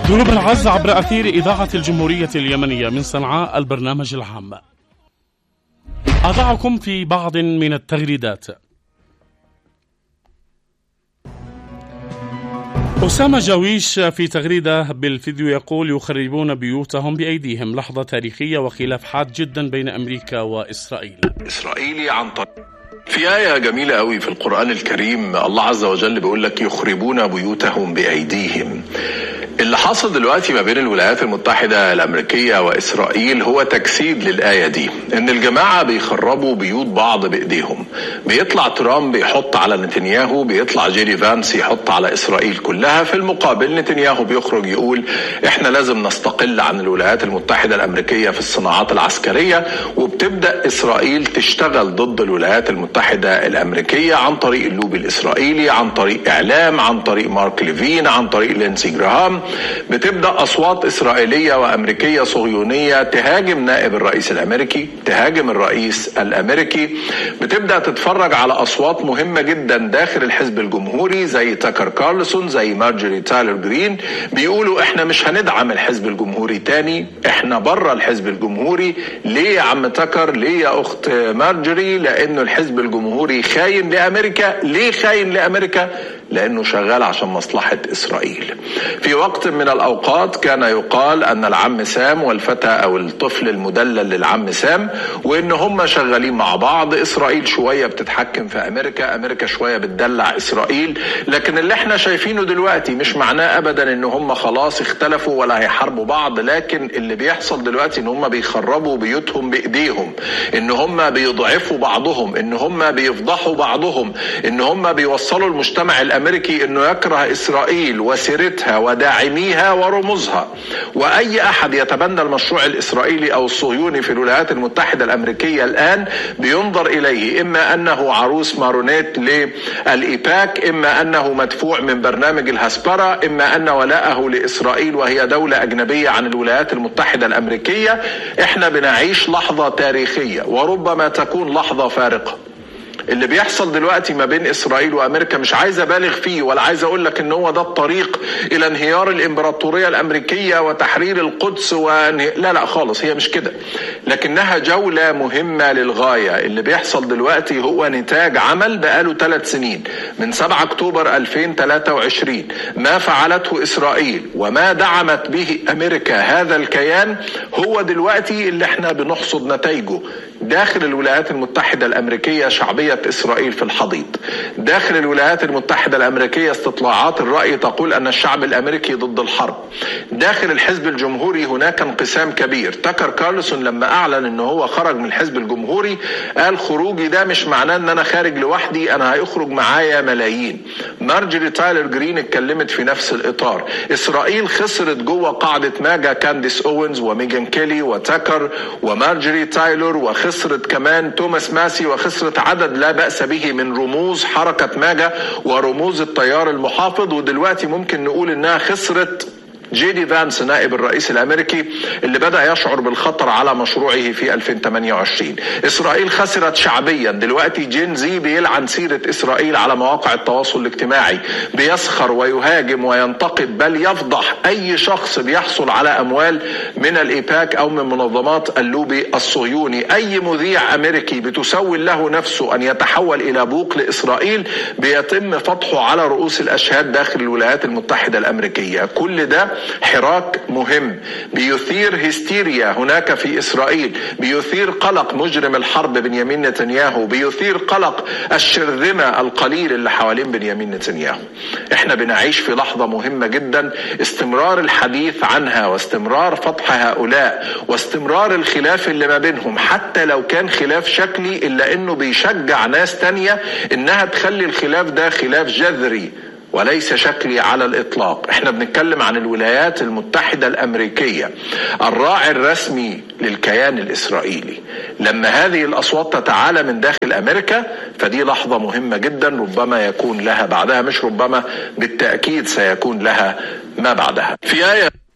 جنوب العز عبر أثير إذاعة الجمهورية اليمنية من صنعاء البرنامج العام أضعكم في بعض من التغريدات أسامة جاويش في تغريدة بالفيديو يقول يخربون بيوتهم بأيديهم لحظة تاريخية وخلاف حاد جدا بين أمريكا وإسرائيل إسرائيلي عن طريق في آية جميلة قوي في القرآن الكريم الله عز وجل بيقول لك يخربون بيوتهم بأيديهم اللي حصل دلوقتي ما بين الولايات المتحدة الأمريكية وإسرائيل هو تجسيد للآية دي إن الجماعة بيخربوا بيوت بعض بإيديهم بيطلع ترامب يحط على نتنياهو بيطلع جيري فانس يحط على إسرائيل كلها في المقابل نتنياهو بيخرج يقول إحنا لازم نستقل عن الولايات المتحدة الأمريكية في الصناعات العسكرية وبتبدأ إسرائيل تشتغل ضد الولايات المتحدة الأمريكية عن طريق اللوبي الإسرائيلي عن طريق إعلام عن طريق مارك ليفين عن طريق لينسي جراهام بتبدا اصوات اسرائيليه وامريكيه صهيونيه تهاجم نائب الرئيس الامريكي تهاجم الرئيس الامريكي بتبدا تتفرج على اصوات مهمه جدا داخل الحزب الجمهوري زي تاكر كارلسون زي مارجوري تايلر جرين بيقولوا احنا مش هندعم الحزب الجمهوري تاني احنا بره الحزب الجمهوري ليه يا عم تاكر ليه يا اخت مارجوري لانه الحزب الجمهوري خاين لامريكا ليه خاين لامريكا لانه شغال عشان مصلحه اسرائيل في وقت من الاوقات كان يقال ان العم سام والفتى او الطفل المدلل للعم سام وان هم شغالين مع بعض اسرائيل شويه بتتحكم في امريكا امريكا شويه بتدلع اسرائيل لكن اللي احنا شايفينه دلوقتي مش معناه ابدا ان هم خلاص اختلفوا ولا هيحاربوا بعض لكن اللي بيحصل دلوقتي ان هم بيخربوا بيوتهم بايديهم ان هم بيضعفوا بعضهم ان هم بيفضحوا بعضهم ان هم بيوصلوا المجتمع الامريكي انه يكره اسرائيل وسيرتها وداعميها ورموزها واي احد يتبنى المشروع الاسرائيلي او الصهيوني في الولايات المتحده الامريكيه الان بينظر اليه اما انه عروس مارونيت للايباك اما انه مدفوع من برنامج الهسبره اما ان ولاءه لاسرائيل وهي دوله اجنبيه عن الولايات المتحده الامريكيه احنا بنعيش لحظه تاريخيه وربما تكون لحظه فارقه اللي بيحصل دلوقتي ما بين اسرائيل وامريكا مش عايز ابالغ فيه ولا عايز اقول لك ان هو ده الطريق الى انهيار الامبراطوريه الامريكيه وتحرير القدس وانه... لا لا خالص هي مش كده لكنها جوله مهمه للغايه اللي بيحصل دلوقتي هو نتاج عمل بقاله ثلاث سنين من 7 اكتوبر 2023 ما فعلته اسرائيل وما دعمت به امريكا هذا الكيان هو دلوقتي اللي احنا بنحصد نتائجه داخل الولايات المتحده الامريكيه شعبيه اسرائيل في الحضيض. داخل الولايات المتحده الامريكيه استطلاعات الراي تقول ان الشعب الامريكي ضد الحرب. داخل الحزب الجمهوري هناك انقسام كبير، تاكر كارلسون لما اعلن ان هو خرج من الحزب الجمهوري قال خروجي ده مش معناه ان انا خارج لوحدي انا هيخرج معايا ملايين. مارجري تايلر جرين اتكلمت في نفس الاطار. اسرائيل خسرت جوه قاعده ماجا كانديس اوينز وميجان كيلي وتاكر ومارجري تايلور وخسرت كمان توماس ماسي وخسرت عدد لا بأس به من رموز حركة ماجا ورموز التيار المحافظ ودلوقتي ممكن نقول انها خسرت جيدي فانس نائب الرئيس الامريكي اللي بدا يشعر بالخطر على مشروعه في 2028 اسرائيل خسرت شعبيا دلوقتي جين زي بيلعن سيره اسرائيل على مواقع التواصل الاجتماعي بيسخر ويهاجم وينتقد بل يفضح اي شخص بيحصل على اموال من الايباك او من منظمات اللوبي الصهيوني اي مذيع امريكي بتسول له نفسه ان يتحول الى بوق لاسرائيل بيتم فتحه على رؤوس الاشهاد داخل الولايات المتحده الامريكيه كل ده حراك مهم بيثير هستيريا هناك في اسرائيل بيثير قلق مجرم الحرب بنيامين نتنياهو بيثير قلق الشرذمه القليل اللي حوالين بنيامين نتنياهو احنا بنعيش في لحظه مهمه جدا استمرار الحديث عنها واستمرار فتح هؤلاء واستمرار الخلاف اللي ما بينهم حتى لو كان خلاف شكلي الا انه بيشجع ناس تانية انها تخلي الخلاف ده خلاف جذري وليس شكلي على الاطلاق احنا بنتكلم عن الولايات المتحده الامريكيه الراعي الرسمي للكيان الاسرائيلي لما هذه الاصوات تتعالى من داخل امريكا فدي لحظه مهمه جدا ربما يكون لها بعدها مش ربما بالتاكيد سيكون لها ما بعدها في ايه